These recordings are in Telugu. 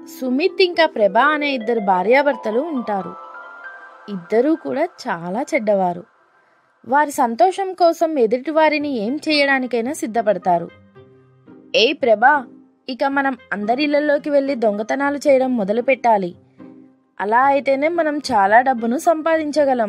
సుమిత్ ఇంకా ప్రభా అనే ఇద్దరు భార్యాభర్తలు ఉంటారు ఇద్దరూ కూడా చాలా చెడ్డవారు వారి సంతోషం కోసం ఎదుటి వారిని ఏం చేయడానికైనా సిద్ధపడతారు ఏ ప్రభా ఇక మనం అందరి ఇళ్లలోకి వెళ్ళి దొంగతనాలు చేయడం మొదలు పెట్టాలి అలా అయితేనే మనం చాలా డబ్బును సంపాదించగలం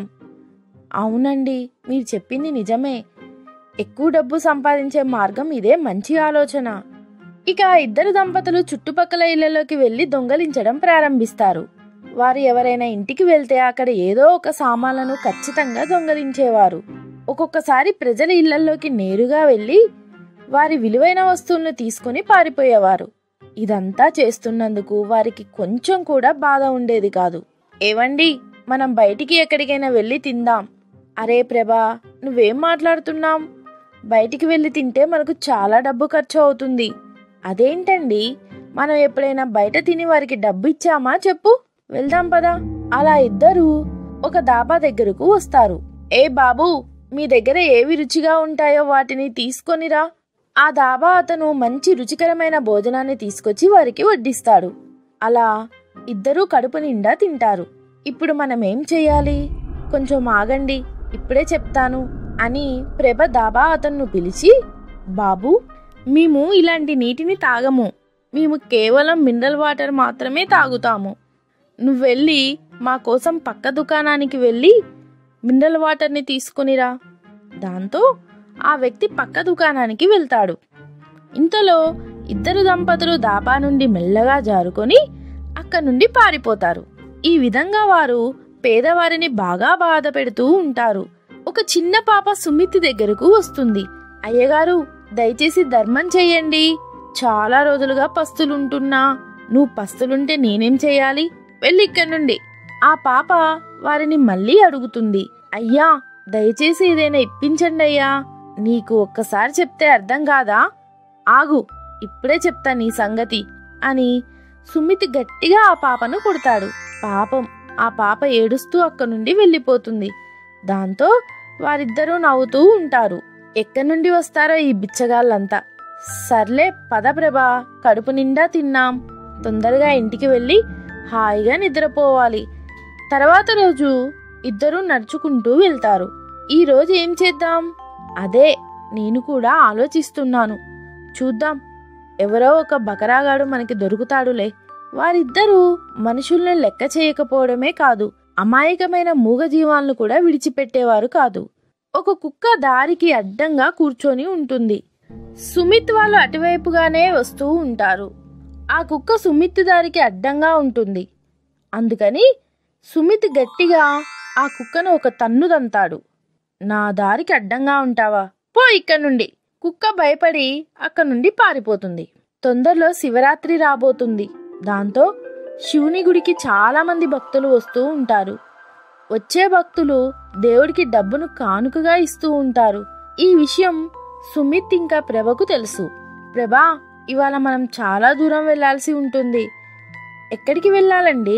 అవునండి మీరు చెప్పింది నిజమే ఎక్కువ డబ్బు సంపాదించే మార్గం ఇదే మంచి ఆలోచన ఇక ఆ ఇద్దరు దంపతులు చుట్టుపక్కల ఇళ్లలోకి వెళ్లి దొంగలించడం ప్రారంభిస్తారు వారు ఎవరైనా ఇంటికి వెళ్తే అక్కడ ఏదో ఒక సామాన్లను ఖచ్చితంగా దొంగలించేవారు ఒక్కొక్కసారి ప్రజల ఇళ్లలోకి నేరుగా వెళ్లి వారి విలువైన వస్తువులను తీసుకుని పారిపోయేవారు ఇదంతా చేస్తున్నందుకు వారికి కొంచెం కూడా బాధ ఉండేది కాదు ఏవండి మనం బయటికి ఎక్కడికైనా వెళ్ళి తిందాం అరే ప్రభా నువ్వేం మాట్లాడుతున్నాం బయటికి వెళ్ళి తింటే మనకు చాలా డబ్బు ఖర్చు అవుతుంది అదేంటండి మనం ఎప్పుడైనా బయట తిని వారికి డబ్బు ఇచ్చామా చెప్పు వెళ్దాం పదా అలా ఇద్దరు ఒక దాబా దగ్గరకు వస్తారు ఏ బాబు మీ దగ్గర ఏవి రుచిగా ఉంటాయో వాటిని తీసుకొనిరా ఆ దాబా అతను మంచి రుచికరమైన భోజనాన్ని తీసుకొచ్చి వారికి వడ్డిస్తాడు అలా ఇద్దరూ కడుపు నిండా తింటారు ఇప్పుడు మనం ఏం చేయాలి కొంచెం ఆగండి ఇప్పుడే చెప్తాను అని ప్రభ దాబా అతన్ను పిలిచి బాబు మేము ఇలాంటి నీటిని తాగము మేము కేవలం మినరల్ వాటర్ మాత్రమే తాగుతాము నువ్వెళ్ళి మా కోసం పక్క దుకాణానికి వెళ్ళి మినరల్ వాటర్ని తీసుకునిరా దాంతో ఆ వ్యక్తి పక్క దుకాణానికి వెళ్తాడు ఇంతలో ఇద్దరు దంపతులు దాబా నుండి మెల్లగా జారుకొని అక్కడి నుండి పారిపోతారు ఈ విధంగా వారు పేదవారిని బాగా బాధ పెడుతూ ఉంటారు ఒక చిన్న పాప సుమితి దగ్గరకు వస్తుంది అయ్యగారు దయచేసి ధర్మం చెయ్యండి చాలా రోజులుగా పస్తులుంటున్నా నువ్వు పస్తులుంటే నేనేం చేయాలి వెళ్ళి ఇక్కడి నుండి ఆ పాప వారిని మళ్ళీ అడుగుతుంది అయ్యా దయచేసి ఏదైనా ఇప్పించండి అయ్యా నీకు ఒక్కసారి చెప్తే అర్థం కాదా ఆగు ఇప్పుడే చెప్తా నీ సంగతి అని సుమితి గట్టిగా ఆ పాపను కొడతాడు పాపం ఆ పాప ఏడుస్తూ అక్కడి నుండి వెళ్ళిపోతుంది దాంతో వారిద్దరూ నవ్వుతూ ఉంటారు ఎక్కడి నుండి వస్తారో ఈ బిచ్చగాళ్ళంతా సర్లే పద ప్రభా కడుపు నిండా తిన్నాం తొందరగా ఇంటికి వెళ్ళి హాయిగా నిద్రపోవాలి తర్వాత రోజు ఇద్దరూ నడుచుకుంటూ వెళ్తారు ఈ రోజు ఏం చేద్దాం అదే నేను కూడా ఆలోచిస్తున్నాను చూద్దాం ఎవరో ఒక బకరాగాడు మనకి దొరుకుతాడులే వారిద్దరూ మనుషుల్ని లెక్క చేయకపోవడమే కాదు అమాయకమైన మూగజీవాలను కూడా విడిచిపెట్టేవారు కాదు ఒక కుక్క దారికి అడ్డంగా కూర్చొని ఉంటుంది సుమిత్ వాళ్ళు అటువైపుగానే వస్తూ ఉంటారు ఆ కుక్క సుమిత్ దారికి అడ్డంగా ఉంటుంది అందుకని సుమిత్ గట్టిగా ఆ కుక్కను ఒక తన్ను తంతాడు నా దారికి అడ్డంగా ఉంటావా పో ఇక్కడి నుండి కుక్క భయపడి అక్కడి నుండి పారిపోతుంది తొందరలో శివరాత్రి రాబోతుంది దాంతో శివుని గుడికి చాలా మంది భక్తులు వస్తూ ఉంటారు వచ్చే భక్తులు దేవుడికి డబ్బును కానుకగా ఇస్తూ ఉంటారు ఈ విషయం సుమిత్ ఇంకా ప్రభకు తెలుసు ప్రభా ఇవాళ మనం చాలా దూరం వెళ్ళాల్సి ఉంటుంది ఎక్కడికి వెళ్ళాలండి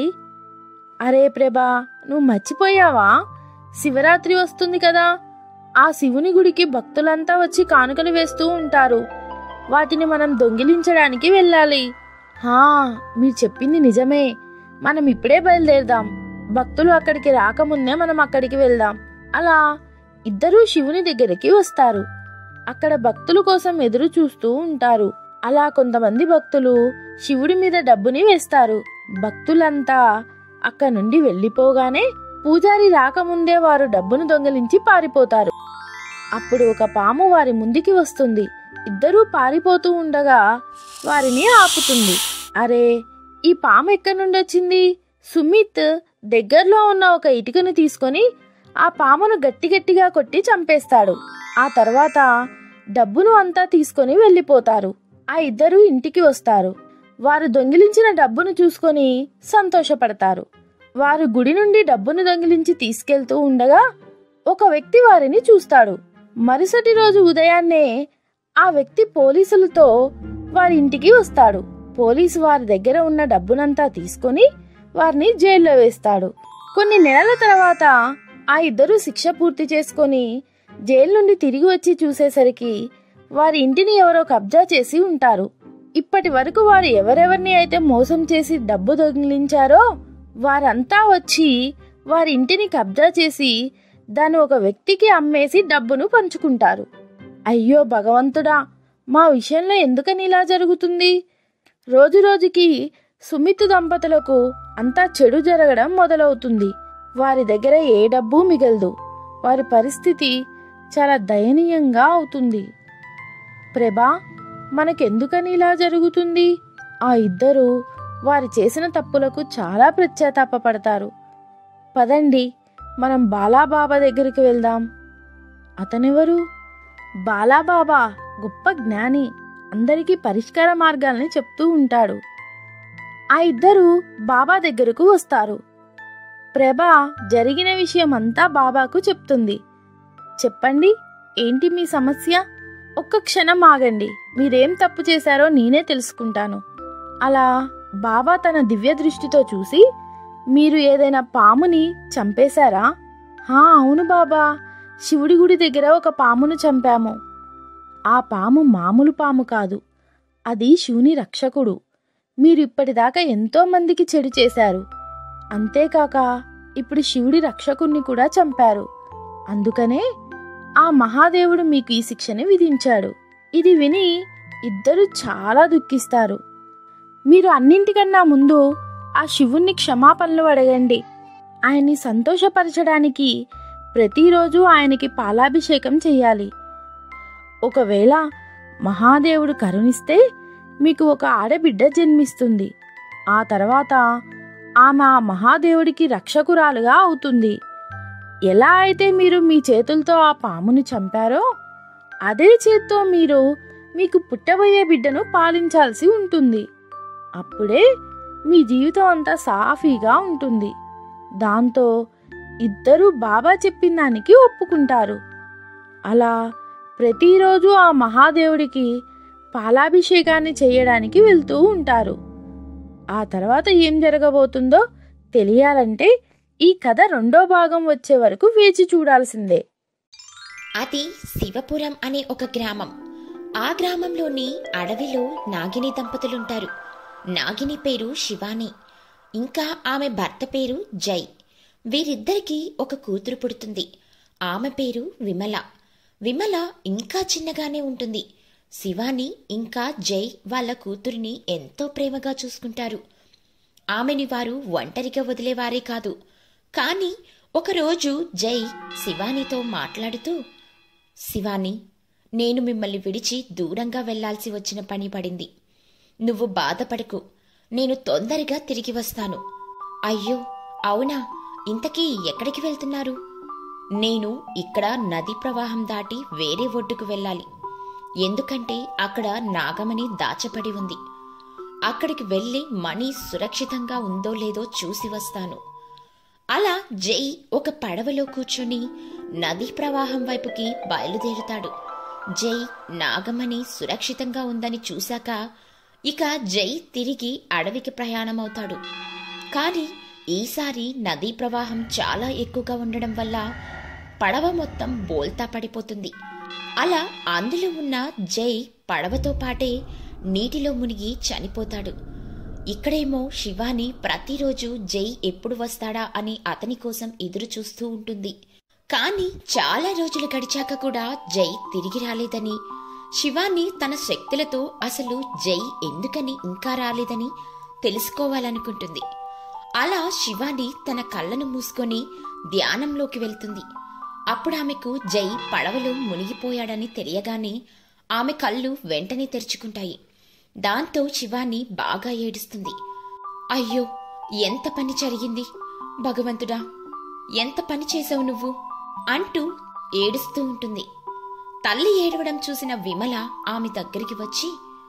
అరే ప్రభా నువ్వు మర్చిపోయావా శివరాత్రి వస్తుంది కదా ఆ శివుని గుడికి భక్తులంతా వచ్చి కానుకలు వేస్తూ ఉంటారు వాటిని మనం దొంగిలించడానికి వెళ్ళాలి హా మీరు చెప్పింది నిజమే మనం ఇప్పుడే బయలుదేరదాం భక్తులు అక్కడికి రాకముందే మనం అక్కడికి వెళ్దాం అలా ఇద్దరూ శివుని దగ్గరికి వస్తారు అక్కడ భక్తుల కోసం ఎదురు చూస్తూ ఉంటారు అలా కొంతమంది భక్తులు శివుడి మీద డబ్బుని వేస్తారు భక్తులంతా అక్కడ నుండి వెళ్ళిపోగానే పూజారి రాకముందే వారు డబ్బును దొంగలించి పారిపోతారు అప్పుడు ఒక పాము వారి ముందుకి వస్తుంది ఇద్దరూ పారిపోతూ ఉండగా వారిని ఆపుతుంది అరే ఈ పాము ఎక్కడి నుండి వచ్చింది సుమిత్ దగ్గరలో ఉన్న ఒక ఇటుకను తీసుకొని ఆ పామును గట్టి గట్టిగా కొట్టి చంపేస్తాడు ఆ తర్వాత డబ్బును అంతా తీసుకొని వెళ్ళిపోతారు ఆ ఇద్దరు ఇంటికి వస్తారు వారు దొంగిలించిన డబ్బును చూసుకొని సంతోషపడతారు వారు గుడి నుండి డబ్బును దొంగిలించి తీసుకెళ్తూ ఉండగా ఒక వ్యక్తి వారిని చూస్తాడు మరుసటి రోజు ఉదయాన్నే ఆ వ్యక్తి పోలీసులతో వారి ఇంటికి వస్తాడు పోలీసు వారి దగ్గర ఉన్న డబ్బునంతా తీసుకొని వారిని జైల్లో వేస్తాడు కొన్ని నెలల తర్వాత ఆ ఇద్దరు శిక్ష పూర్తి చేసుకొని జైలు నుండి తిరిగి వచ్చి చూసేసరికి వారి ఇంటిని ఎవరో కబ్జా చేసి ఉంటారు ఇప్పటి వరకు వారు ఎవరెవరిని అయితే మోసం చేసి డబ్బు దొంగిలించారో వారంతా వచ్చి వారి ఇంటిని కబ్జా చేసి దాన్ని ఒక వ్యక్తికి అమ్మేసి డబ్బును పంచుకుంటారు అయ్యో భగవంతుడా మా విషయంలో ఎందుకని ఇలా జరుగుతుంది రోజురోజుకి సుమిత్ దంపతులకు అంతా చెడు జరగడం మొదలవుతుంది వారి దగ్గర ఏ డబ్బు మిగలదు వారి పరిస్థితి చాలా దయనీయంగా అవుతుంది ప్రభా మనకెందుకని ఇలా జరుగుతుంది ఆ ఇద్దరు వారు చేసిన తప్పులకు చాలా పశ్చాత్తాపపడతారు పదండి మనం బాలాబాబా దగ్గరికి వెళ్దాం అతనెవరు బాలాబాబా గొప్ప జ్ఞాని అందరికీ పరిష్కార మార్గాల్ని చెప్తూ ఉంటాడు ఆ ఇద్దరు బాబా దగ్గరకు వస్తారు ప్రభా జరిగిన విషయం అంతా బాబాకు చెప్తుంది చెప్పండి ఏంటి మీ సమస్య ఒక్క క్షణం ఆగండి మీరేం తప్పు చేశారో నేనే తెలుసుకుంటాను అలా బాబా తన దివ్య దృష్టితో చూసి మీరు ఏదైనా పాముని చంపేశారా హా అవును బాబా శివుడి గుడి దగ్గర ఒక పామును చంపాము ఆ పాము మామూలు పాము కాదు అది శివుని రక్షకుడు మీరు ఇప్పటిదాకా ఎంతో మందికి చెడు చేశారు అంతేకాక ఇప్పుడు శివుడి రక్షకుణ్ణి కూడా చంపారు అందుకనే ఆ మహాదేవుడు మీకు ఈ శిక్షని విధించాడు ఇది విని ఇద్దరు చాలా దుఃఖిస్తారు మీరు అన్నింటికన్నా ముందు ఆ శివుణ్ణి క్షమాపణలు అడగండి ఆయన్ని సంతోషపరచడానికి ప్రతిరోజు ఆయనకి పాలాభిషేకం చెయ్యాలి ఒకవేళ మహాదేవుడు కరుణిస్తే మీకు ఒక ఆడబిడ్డ జన్మిస్తుంది ఆ తర్వాత ఆమె ఆ మహాదేవుడికి రక్షకురాలుగా అవుతుంది ఎలా అయితే మీరు మీ చేతులతో ఆ పాముని చంపారో అదే చేత్తో మీరు మీకు పుట్టబోయే బిడ్డను పాలించాల్సి ఉంటుంది అప్పుడే మీ జీవితం అంతా సాఫీగా ఉంటుంది దాంతో ఇద్దరూ బాబా చెప్పిన దానికి ఒప్పుకుంటారు అలా ప్రతిరోజు ఆ మహాదేవుడికి పాలాభిషేకాన్ని చేయడానికి వెళ్తూ ఉంటారు ఆ తర్వాత ఏం జరగబోతుందో తెలియాలంటే ఈ కథ రెండో భాగం వచ్చే వరకు వేచి చూడాల్సిందే అది శివపురం అనే ఒక గ్రామం ఆ గ్రామంలోని అడవిలో నాగిని దంపతులుంటారు నాగిని పేరు శివాని ఇంకా ఆమె భర్త పేరు జై వీరిద్దరికీ ఒక కూతురు పుడుతుంది ఆమె పేరు విమల విమల ఇంకా చిన్నగానే ఉంటుంది శివాని ఇంకా జై వాళ్ళ కూతురిని ఎంతో ప్రేమగా చూసుకుంటారు ఆమెని వారు ఒంటరిగా వదిలేవారే కాదు కానీ ఒకరోజు జై శివానితో మాట్లాడుతూ శివాని నేను మిమ్మల్ని విడిచి దూరంగా వెళ్లాల్సి వచ్చిన పని పడింది నువ్వు బాధపడకు నేను తొందరగా తిరిగి వస్తాను అయ్యో అవునా ఇంతకీ ఎక్కడికి వెళ్తున్నారు నేను ఇక్కడ నది ప్రవాహం దాటి వేరే ఒడ్డుకు వెళ్ళాలి ఎందుకంటే అక్కడ నాగమణి దాచపడి ఉంది అక్కడికి వెళ్ళి మణి సురక్షితంగా ఉందో లేదో చూసి వస్తాను అలా జై ఒక పడవలో కూర్చొని నదీ ప్రవాహం వైపుకి బయలుదేరుతాడు జై నాగమణి సురక్షితంగా ఉందని చూశాక ఇక జై తిరిగి అడవికి ప్రయాణమవుతాడు కానీ ఈసారి నదీ ప్రవాహం చాలా ఎక్కువగా ఉండడం వల్ల పడవ మొత్తం బోల్తా పడిపోతుంది అలా అందులో ఉన్న జై పడవతో పాటే నీటిలో మునిగి చనిపోతాడు ఇక్కడేమో శివాని ప్రతిరోజు జై ఎప్పుడు వస్తాడా అని అతని కోసం ఎదురు చూస్తూ ఉంటుంది కానీ చాలా రోజులు గడిచాక కూడా జై తిరిగి రాలేదని శివాని తన శక్తులతో అసలు జై ఎందుకని ఇంకా రాలేదని తెలుసుకోవాలనుకుంటుంది అలా శివాని తన కళ్ళను మూసుకొని ధ్యానంలోకి వెళ్తుంది అప్పుడు ఆమెకు జై పడవలో మునిగిపోయాడని తెలియగానే ఆమె కళ్ళు వెంటనే తెరుచుకుంటాయి దాంతో శివాని బాగా ఏడుస్తుంది అయ్యో ఎంత పని జరిగింది భగవంతుడా ఎంత పని చేసావు నువ్వు అంటూ ఏడుస్తూ ఉంటుంది తల్లి ఏడవడం చూసిన విమల ఆమె దగ్గరికి వచ్చి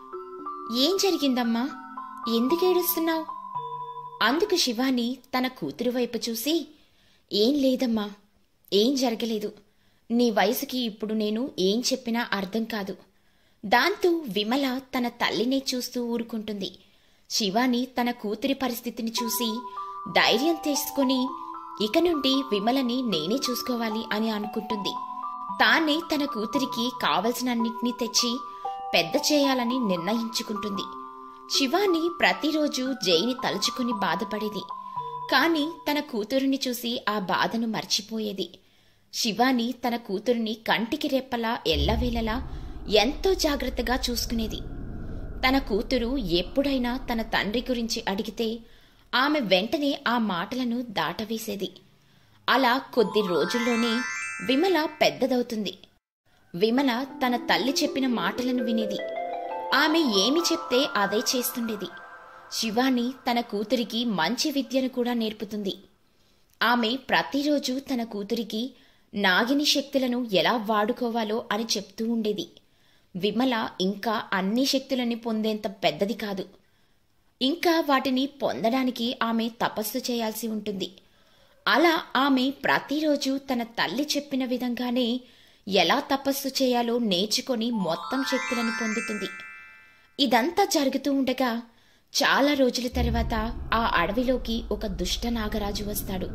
ఏం జరిగిందమ్మా ఎందుకు ఏడుస్తున్నావు అందుకు శివాని తన కూతురు వైపు చూసి ఏం లేదమ్మా ఏం జరగలేదు నీ వయసుకి ఇప్పుడు నేను ఏం చెప్పినా అర్థం కాదు దాంతో విమల తన తల్లినే చూస్తూ ఊరుకుంటుంది శివాని తన కూతురి పరిస్థితిని చూసి ధైర్యం తీసుకుని ఇక నుండి విమలని నేనే చూసుకోవాలి అని అనుకుంటుంది తానే తన కూతురికి కావలసినన్నింటినీ తెచ్చి పెద్ద చేయాలని నిర్ణయించుకుంటుంది శివాని ప్రతిరోజు జైని తలుచుకుని బాధపడేది కాని తన కూతురుని చూసి ఆ బాధను మర్చిపోయేది శివాని తన కూతురుని కంటికి రెప్పలా ఎల్లవేళలా ఎంతో జాగ్రత్తగా చూసుకునేది తన కూతురు ఎప్పుడైనా తన తండ్రి గురించి అడిగితే ఆమె వెంటనే ఆ మాటలను దాటవేసేది అలా కొద్ది రోజుల్లోనే విమల పెద్దదవుతుంది విమల తన తల్లి చెప్పిన మాటలను వినేది ఆమె ఏమి చెప్తే అదే చేస్తుండేది శివాని తన కూతురికి మంచి విద్యను కూడా నేర్పుతుంది ఆమె ప్రతిరోజు తన కూతురికి నాగిని శక్తులను ఎలా వాడుకోవాలో అని చెప్తూ ఉండేది విమల ఇంకా అన్ని శక్తులని పొందేంత పెద్దది కాదు ఇంకా వాటిని పొందడానికి ఆమె తపస్సు చేయాల్సి ఉంటుంది అలా ఆమె ప్రతిరోజు తన తల్లి చెప్పిన విధంగానే ఎలా తపస్సు చేయాలో నేర్చుకొని మొత్తం శక్తులను పొందుతుంది ఇదంతా జరుగుతూ ఉండగా చాలా రోజుల తర్వాత ఆ అడవిలోకి ఒక దుష్ట నాగరాజు వస్తాడు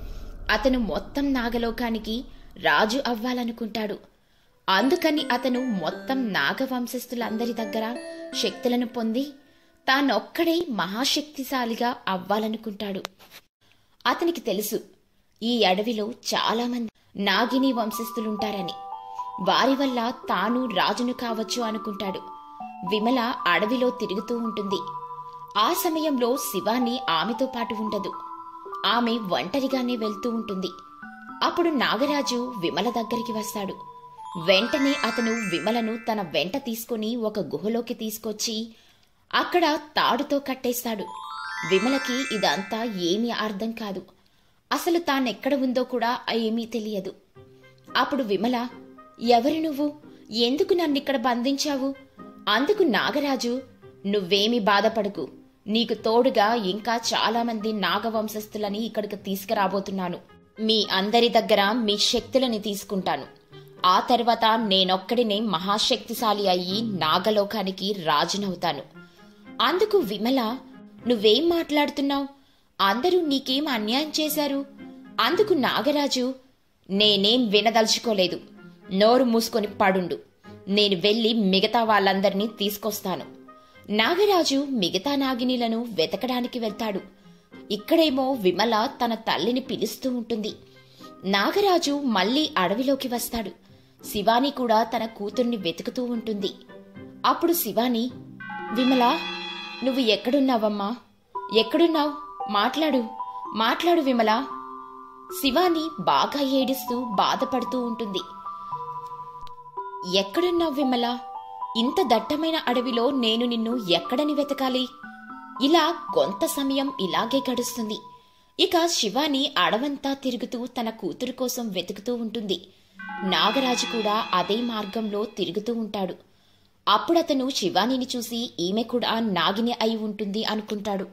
అతను మొత్తం నాగలోకానికి రాజు అవ్వాలనుకుంటాడు అందుకని అతను మొత్తం నాగవంశస్థులందరి దగ్గర శక్తులను పొంది తానొక్కడే మహాశక్తిశాలిగా అవ్వాలనుకుంటాడు అతనికి తెలుసు ఈ అడవిలో చాలామంది నాగిని వంశస్థులుంటారని వారి వల్ల తాను రాజును కావచ్చు అనుకుంటాడు విమల అడవిలో తిరుగుతూ ఉంటుంది ఆ సమయంలో శివాని ఆమెతో పాటు ఉండదు ఆమె ఒంటరిగానే వెళ్తూ ఉంటుంది అప్పుడు నాగరాజు విమల దగ్గరికి వస్తాడు వెంటనే అతను విమలను తన వెంట తీసుకుని ఒక గుహలోకి తీసుకొచ్చి అక్కడ తాడుతో కట్టేస్తాడు విమలకి ఇదంతా ఏమీ అర్థం కాదు అసలు తానెక్కడ ఉందో కూడా ఏమీ తెలియదు అప్పుడు విమల ఎవరు నువ్వు ఎందుకు నన్నిక్కడ బంధించావు అందుకు నాగరాజు నువ్వేమీ బాధపడకు నీకు తోడుగా ఇంకా చాలా మంది నాగవంశస్థులని ఇక్కడికి తీసుకురాబోతున్నాను మీ అందరి దగ్గర మీ శక్తులని తీసుకుంటాను ఆ తర్వాత నేనొక్కడినే మహాశక్తిశాలి అయ్యి నాగలోకానికి రాజునవుతాను అందుకు విమల నువ్వేం మాట్లాడుతున్నావు అందరూ నీకేం అన్యాయం చేశారు అందుకు నాగరాజు నేనేం వినదలుచుకోలేదు నోరు మూసుకొని పడుండు నేను వెళ్ళి మిగతా వాళ్ళందరినీ తీసుకొస్తాను నాగరాజు మిగతా నాగినిలను వెతకడానికి వెళ్తాడు ఇక్కడేమో విమల తన తల్లిని పిలుస్తూ ఉంటుంది నాగరాజు మళ్ళీ అడవిలోకి వస్తాడు శివాని కూడా తన కూతుర్ని వెతుకుతూ ఉంటుంది అప్పుడు శివాని విమల నువ్వు ఎక్కడున్నావమ్మా ఎక్కడున్నావు మాట్లాడు మాట్లాడు విమల శివాని బాగా ఏడుస్తూ బాధపడుతూ ఉంటుంది ఎక్కడున్నావు విమల ఇంత దట్టమైన అడవిలో నేను నిన్ను ఎక్కడని వెతకాలి ఇలా కొంత సమయం ఇలాగే గడుస్తుంది ఇక శివాని అడవంతా తిరుగుతూ తన కూతురు కోసం వెతుకుతూ ఉంటుంది నాగరాజు కూడా అదే మార్గంలో తిరుగుతూ ఉంటాడు అప్పుడతను శివానిని చూసి ఈమె కూడా నాగిని అయి ఉంటుంది అనుకుంటాడు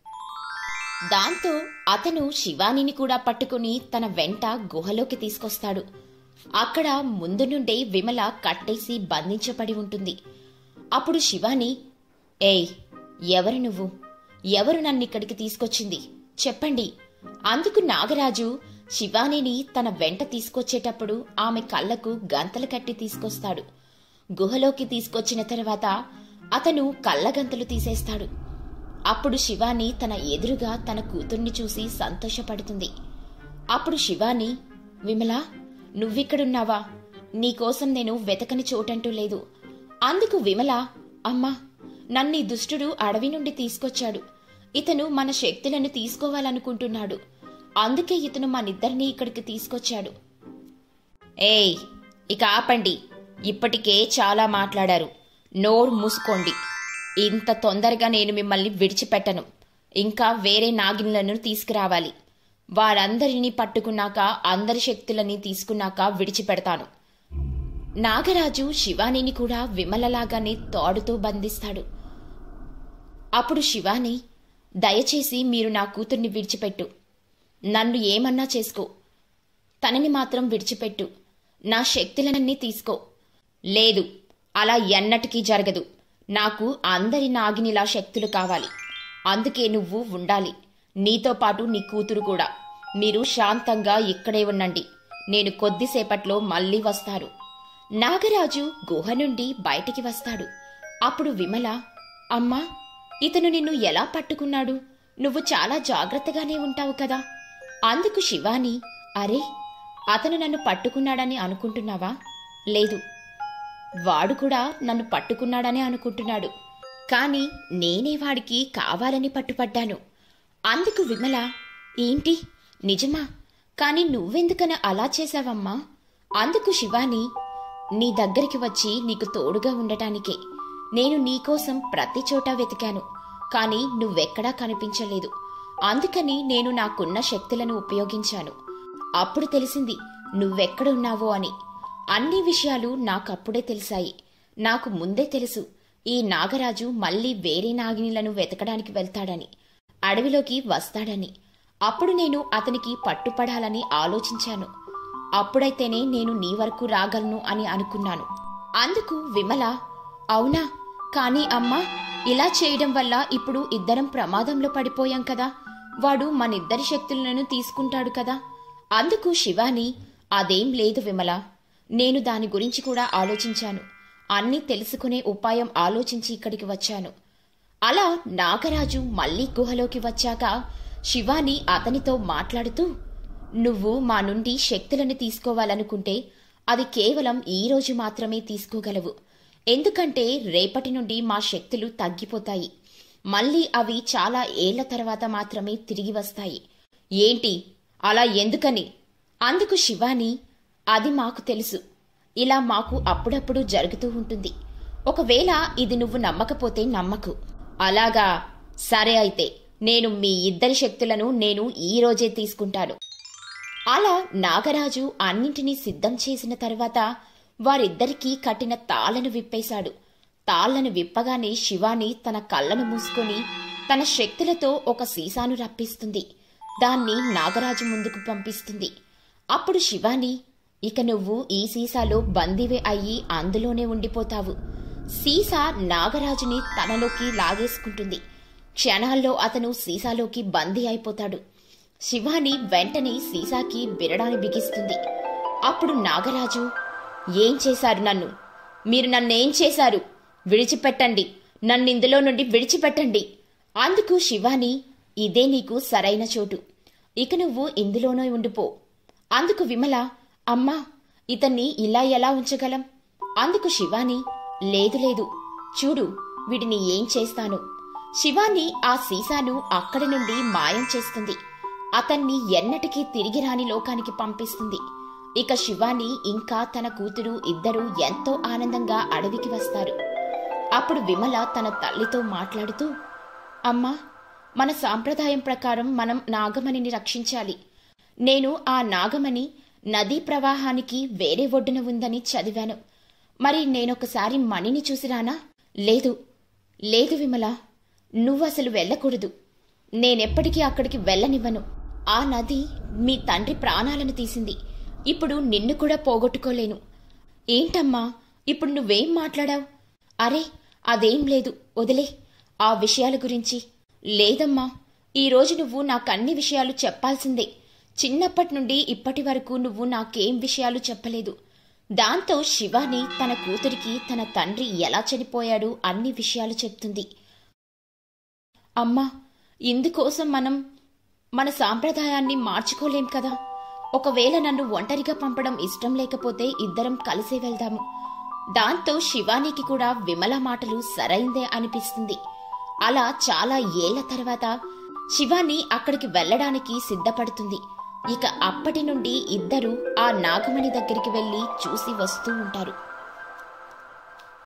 దాంతో అతను శివానిని కూడా పట్టుకుని తన వెంట గుహలోకి తీసుకొస్తాడు అక్కడ ముందు నుండే విమల కట్టేసి బంధించబడి ఉంటుంది అప్పుడు శివాని ఏయ్ ఎవరు నువ్వు ఎవరు నన్నిక్కడికి తీసుకొచ్చింది చెప్పండి అందుకు నాగరాజు శివానిని తన వెంట తీసుకొచ్చేటప్పుడు ఆమె కళ్ళకు గంతలు కట్టి తీసుకొస్తాడు గుహలోకి తీసుకొచ్చిన తర్వాత అతను కళ్ళగంతలు తీసేస్తాడు అప్పుడు శివాని తన ఎదురుగా తన కూతుర్ని చూసి సంతోషపడుతుంది అప్పుడు శివాని విమల నువ్విక్కడున్నావా నీకోసం నేను వెతకని చోటంటూ లేదు అందుకు విమల అమ్మా నన్ను దుష్టుడు అడవి నుండి తీసుకొచ్చాడు ఇతను మన శక్తులను తీసుకోవాలనుకుంటున్నాడు అందుకే ఇతను మనిద్దరినీ ఇక్కడికి తీసుకొచ్చాడు ఏయ్ ఇక ఆపండి ఇప్పటికే చాలా మాట్లాడారు నోరు మూసుకోండి ఇంత తొందరగా నేను మిమ్మల్ని విడిచిపెట్టను ఇంకా వేరే నాగినులను తీసుకురావాలి వారందరినీ పట్టుకున్నాక అందరి శక్తులని తీసుకున్నాక విడిచిపెడతాను నాగరాజు శివానిని కూడా విమలలాగానే తోడుతో బంధిస్తాడు అప్పుడు శివాని దయచేసి మీరు నా కూతుర్ని విడిచిపెట్టు నన్ను ఏమన్నా చేసుకో తనని మాత్రం విడిచిపెట్టు నా శక్తులన్నీ తీసుకో లేదు అలా ఎన్నటికీ జరగదు నాకు అందరి నాగినిలా శక్తులు కావాలి అందుకే నువ్వు ఉండాలి నీతో పాటు నీ కూతురు కూడా మీరు శాంతంగా ఇక్కడే ఉండండి నేను కొద్దిసేపట్లో మళ్ళీ వస్తారు నాగరాజు గుహ నుండి బయటికి వస్తాడు అప్పుడు విమల అమ్మా ఇతను నిన్ను ఎలా పట్టుకున్నాడు నువ్వు చాలా జాగ్రత్తగానే ఉంటావు కదా అందుకు శివాని అరే అతను నన్ను పట్టుకున్నాడని అనుకుంటున్నావా లేదు వాడు కూడా నన్ను పట్టుకున్నాడని అనుకుంటున్నాడు కాని నేనే వాడికి కావాలని పట్టుపడ్డాను అందుకు విమల ఏంటి నిజమా కాని నువ్వెందుకన అలా చేశావమ్మా అందుకు శివాని నీ దగ్గరికి వచ్చి నీకు తోడుగా ఉండటానికే నేను నీకోసం ప్రతి చోట వెతికాను కాని నువ్వెక్కడా కనిపించలేదు అందుకని నేను నాకున్న శక్తులను ఉపయోగించాను అప్పుడు తెలిసింది నువ్వెక్కడున్నావో అని అన్ని విషయాలు నాకప్పుడే తెలిసాయి నాకు ముందే తెలుసు ఈ నాగరాజు మళ్ళీ వేరే నాగినిలను వెతకడానికి వెళ్తాడని అడవిలోకి వస్తాడని అప్పుడు నేను అతనికి పట్టుపడాలని ఆలోచించాను అప్పుడైతేనే నేను నీ వరకు రాగలను అని అనుకున్నాను అందుకు విమల అవునా కానీ అమ్మా ఇలా చేయడం వల్ల ఇప్పుడు ఇద్దరం ప్రమాదంలో పడిపోయాం కదా వాడు మనిద్దరి శక్తులను తీసుకుంటాడు కదా అందుకు శివాని అదేం లేదు విమల నేను దాని గురించి కూడా ఆలోచించాను అన్నీ తెలుసుకునే ఉపాయం ఆలోచించి ఇక్కడికి వచ్చాను అలా నాగరాజు మళ్ళీ గుహలోకి వచ్చాక శివాని అతనితో మాట్లాడుతూ నువ్వు మా నుండి శక్తులను తీసుకోవాలనుకుంటే అది కేవలం ఈ రోజు మాత్రమే తీసుకోగలవు ఎందుకంటే రేపటి నుండి మా శక్తులు తగ్గిపోతాయి మళ్ళీ అవి చాలా ఏళ్ల తర్వాత మాత్రమే తిరిగి వస్తాయి ఏంటి అలా ఎందుకని అందుకు శివాని అది మాకు తెలుసు ఇలా మాకు అప్పుడప్పుడు జరుగుతూ ఉంటుంది ఒకవేళ ఇది నువ్వు నమ్మకపోతే నమ్మకు అలాగా సరే అయితే నేను మీ ఇద్దరి శక్తులను నేను ఈ రోజే తీసుకుంటాను అలా నాగరాజు అన్నింటినీ సిద్ధం చేసిన తర్వాత వారిద్దరికీ కట్టిన తాళ్లను విప్పేశాడు తాళ్లను విప్పగానే శివాని తన కళ్ళను మూసుకొని తన శక్తులతో ఒక సీసాను రప్పిస్తుంది దాన్ని నాగరాజు ముందుకు పంపిస్తుంది అప్పుడు శివాని ఇక నువ్వు ఈ సీసాలో బందీవే అయ్యి అందులోనే ఉండిపోతావు సీసా నాగరాజుని తనలోకి లాగేసుకుంటుంది క్షణాల్లో అతను సీసాలోకి బందీ అయిపోతాడు శివాని వెంటనే సీసాకి బిరడాన్ని బిగిస్తుంది అప్పుడు నాగరాజు ఏం చేశారు నన్ను మీరు నన్నేం చేశారు విడిచిపెట్టండి నన్నిందులో నుండి విడిచిపెట్టండి అందుకు శివాని ఇదే నీకు సరైన చోటు ఇక నువ్వు ఇందులోనే ఉండిపో అందుకు విమల అమ్మా ఇతన్ని ఇలా ఎలా ఉంచగలం అందుకు శివాని లేదు లేదు చూడు వీడిని ఏం చేస్తాను శివాని ఆ సీసాను అక్కడి నుండి మాయం చేస్తుంది అతన్ని ఎన్నటికీ తిరిగి రాని లోకానికి పంపిస్తుంది ఇక శివాని ఇంకా తన కూతురు ఇద్దరూ ఎంతో ఆనందంగా అడవికి వస్తారు అప్పుడు విమల తన తల్లితో మాట్లాడుతూ అమ్మా మన సాంప్రదాయం ప్రకారం మనం నాగమణిని రక్షించాలి నేను ఆ నాగమణి నదీ ప్రవాహానికి వేరే ఒడ్డున ఉందని చదివాను మరి నేనొకసారి మణిని చూసిరానా లేదు లేదు విమల నువ్వు అసలు వెళ్ళకూడదు నేనెప్పటికీ అక్కడికి వెళ్ళనివ్వను ఆ నది మీ తండ్రి ప్రాణాలను తీసింది ఇప్పుడు నిన్ను కూడా పోగొట్టుకోలేను ఏంటమ్మా ఇప్పుడు నువ్వేం మాట్లాడావు అరే అదేం లేదు వదిలే ఆ విషయాల గురించి లేదమ్మా ఈరోజు నువ్వు నాకన్ని విషయాలు చెప్పాల్సిందే చిన్నప్పటి నుండి ఇప్పటి వరకు నువ్వు నాకేం విషయాలు చెప్పలేదు దాంతో శివాని తన కూతురికి తన తండ్రి ఎలా చనిపోయాడు అన్ని విషయాలు చెప్తుంది అమ్మా ఇందుకోసం మనం మన సాంప్రదాయాన్ని మార్చుకోలేం కదా ఒకవేళ నన్ను ఒంటరిగా పంపడం ఇష్టం లేకపోతే ఇద్దరం కలిసే వెళ్దాము దాంతో శివానికి కూడా విమల మాటలు సరైందే అనిపిస్తుంది అలా చాలా ఏళ్ల తర్వాత శివాని అక్కడికి వెళ్ళడానికి సిద్ధపడుతుంది ఇక అప్పటి నుండి ఇద్దరు ఆ నాగమణి దగ్గరికి వెళ్లి చూసి వస్తూ ఉంటారు